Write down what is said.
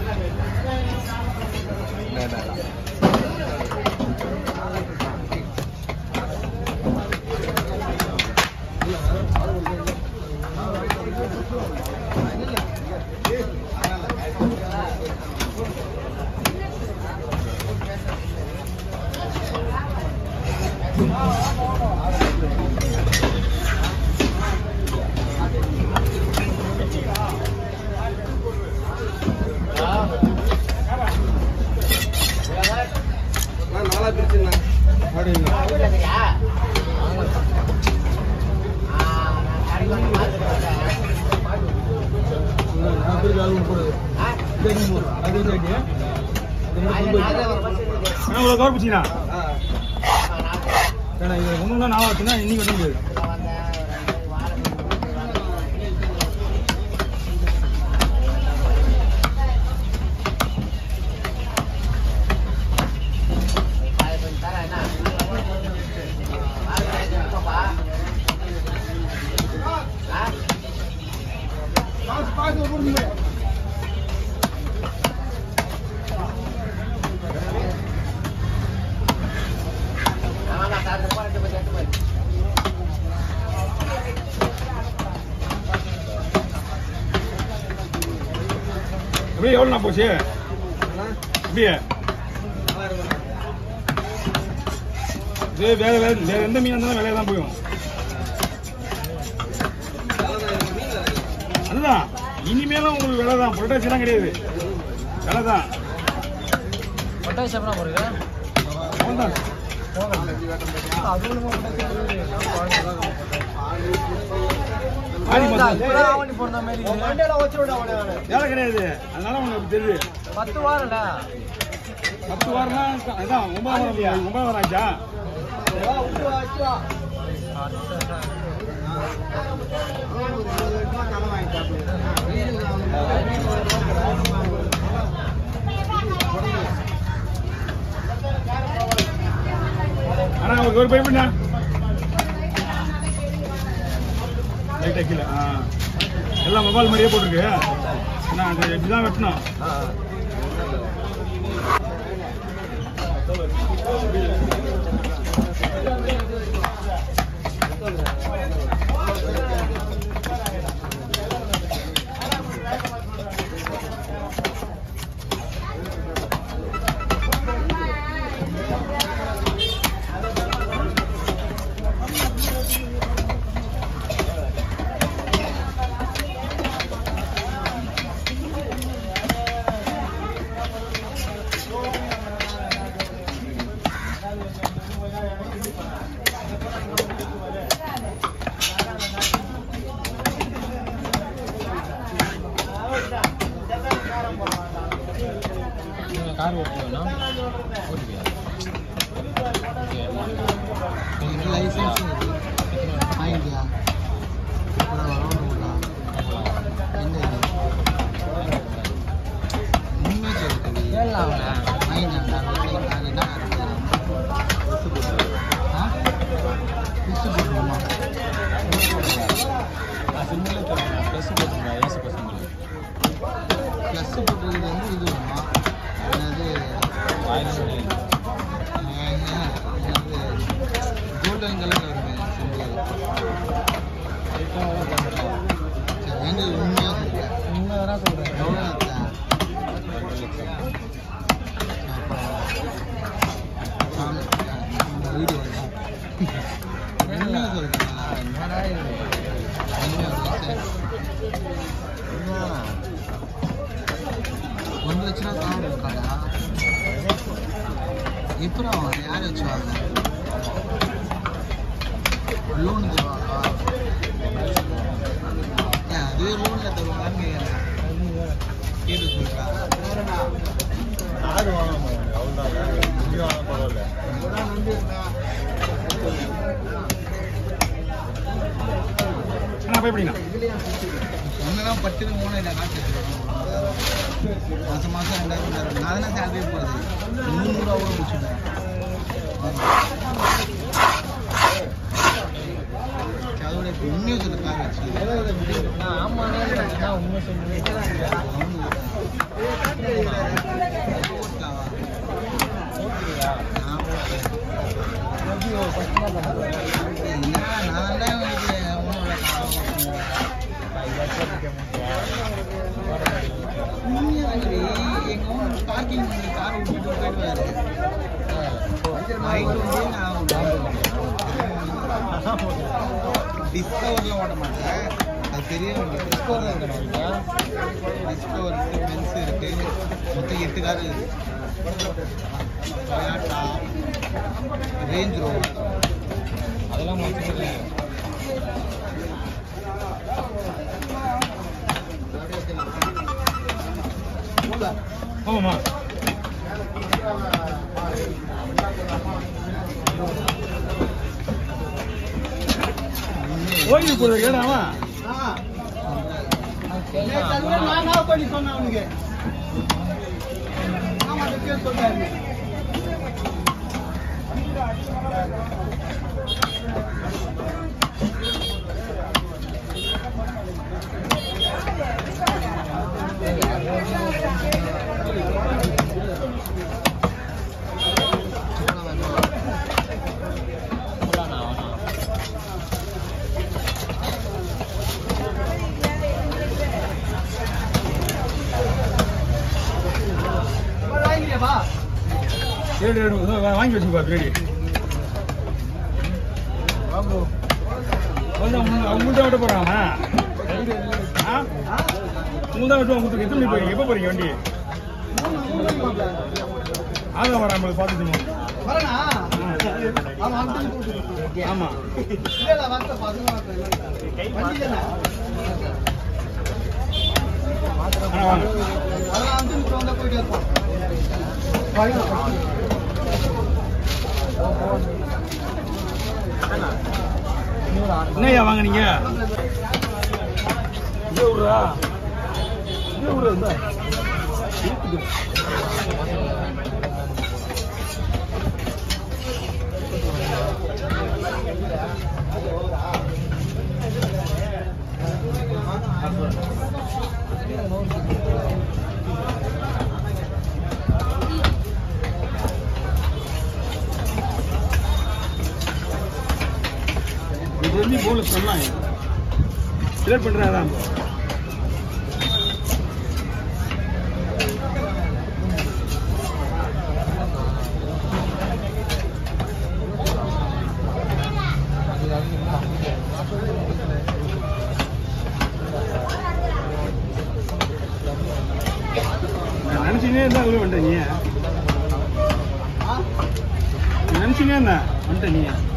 நாலா பிரிச்சுண்ணா இவ்வளோ கவர் பிடிச்சிங்கண்ணா ஏன்னா இது ஒன்று ஒன்றா நாளாக வச்சுன்னா இன்னைக்கு வெட்ட முடியாது அப்படியே எவ்வளோண்ணா போச்சு அப்படியே இது வேற வேற வேற எந்த மீன் இருந்தாலும் விலையா தான் போயும் அதுதான் இனிமேலும் உங்களுக்கு விலை தான் புரட்டாசிலாம் கிடையாது விலை தான் பொட்டாசி எப்பறம் போறீங்க அவ்வளோதான் ஆடி மாதம் ஆவணி போடுற மாதிரி வேலை கிடையாது அதனால உங்களுக்கு அப்படி தெரியுது பத்து வாரம்ல பத்து வாரம்னா அதான் ஒன்பதாம் வாரம் ஒன்பதாம் வாரம் ஆச்சா அண்ணா ஒரு ஒரு பைப் பண்ணா லைட்டாக கீழே ஆ எல்லாம் மொபைல் மாதிரியே போட்டிருக்கு அண்ணா அது இப்படிதான் வெட்டணும் கார் ஓட்டுவேண்ணா ஓட்டுவியா லைசன்ஸ் வாங்கிட்டியா அப்புறம் வரணும்டா எங்க இது உண்மை சொல்லுது கேளலாம் அவனை வாங்கிட்டான்டா நாளைக்கு என்ன ஆ பிஸ்து போட்டுருமா சிம்மில் ப்ளஸ் போட்டுருந்தா ஏசி பசங்களுக்கு ப்ளஸ் போட்டுருக்கிறது வந்து இது வேணுமா என்னது கோல்டன் கலர் வருமே சிம்பிள் எங்க உண்மையா சொல்றேன் உண்மை தானே சொல்கிறேன் எவ்வளோ வீடியோ என்ன சொல்றேன் என்னடா இது ஒன்று லட்ச ரூபா கார் இருக்காடா எப்படி அவன் யார் வச்சு வாங்க லோன் தருவாங்களா ஏன் அதுவே லோனில் தருவாங்கன்னு கேட்குறேன் கேட்டு சொல்லிட்டா கார் வாங்கணும் அவ்வளோதான் இங்கே வாங்க பரவாயில்ல அண்ணா போய் படிங்கண்ணா ஒன்றுதான் பட்டுன்னு மூணு இல்லை காசு மாதம் மாதம் ரெண்டாயிரம் ரெண்டாயிரம் நான் தானே சேலரி போகிறது முந்நூறுரூவா கூட முடிச்சுட்டேன் அதோட இப்போ உண்மையை சொல்ல கார் வச்சு நான் ஆமாண்ணே நான் உண்மை சொல்லுவேன் அவனுக்கு மாதிரி எங்க ஊர் பார்க்கிங் கார் விட்டுட்டு போயிடுவாரு நைட் வந்து நான் டிஸ்கவர்ல ஓட மாட்டேன் அது பெரிய வண்டி டிஸ்கவர் இருக்கணும் டிஸ்கவர் இருக்கு பென்ஸ் இருக்கு மொத்தம் எட்டு கார் இருக்கு டொயாட்டா ரேஞ்ச் ரோவர் அதெல்லாம் மொத்தம் இல்லை ஆமாம்மா ஓய்வு போடுற கேடாமா நான் பண்ணி சொன்னேன் அவனுக்கு ஆமா அந்த பேர் சொன்னாரு ஏடு ஏடு இதோ வா- வாங்கி வச்சுப்பா பின்னாடி வந்து அவங்க அவங்க தான் விட்ட போறாங்க ஆ உங்க தான் விட்டு உங்களுக்கு எத்தனை மணி போறீங்க எப்போ போறீங்க வண்டி ஆதா வரா நம்மளுக்கு பார்த்துட்டுமா வரனா அவன் அந்த கூட்டு ஆமா இல்ல இல்ல வந்து பசங்க வண்டி தானே ஆ வாங்க அதெல்லாம் அஞ்சு நிமிஷம் வந்தா போயிட்டே இருப்பான் என்னய்யா வாங்குனீங்க இதே ஊரா இதே ஊரா இருந்தா இது வந்து போல சொல்லலாம் கிளியர் பண்றாரா நான் நினைச்சுனே இருந்தா அவ்வளோ வந்துட்ட நீ நினைச்சுனே இருந்தா வந்துட்ட நீ